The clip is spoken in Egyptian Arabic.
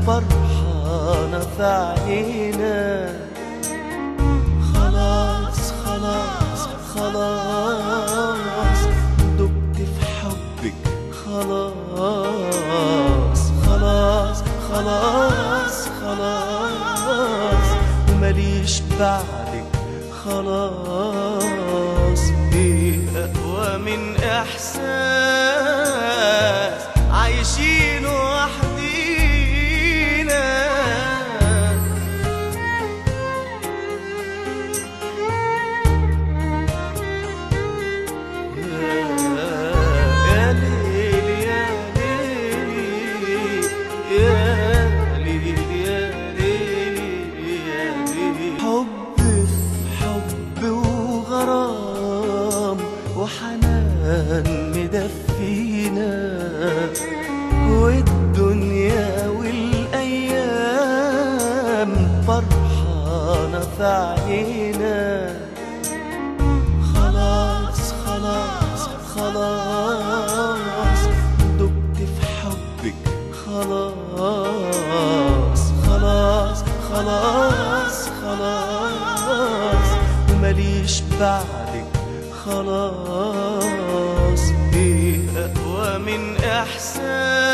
فرحانة في عينينا خلاص خلاص خلاص دبت في حبك خلاص خلاص خلاص خلاص ومليش بعدك خلاص ايه اقوى من احساس عايشين وحدينا يا ليل يا ليل يا ليل يا ليل يا ليل حب في حب وغرام وحنان مدفينا والدنيا والايام فرحانه في عينينا خلاص خلاص خلاص دبت في حبك خلاص خلاص خلاص خلاص ومليش بعدك خلاص ايه اقوى من احساس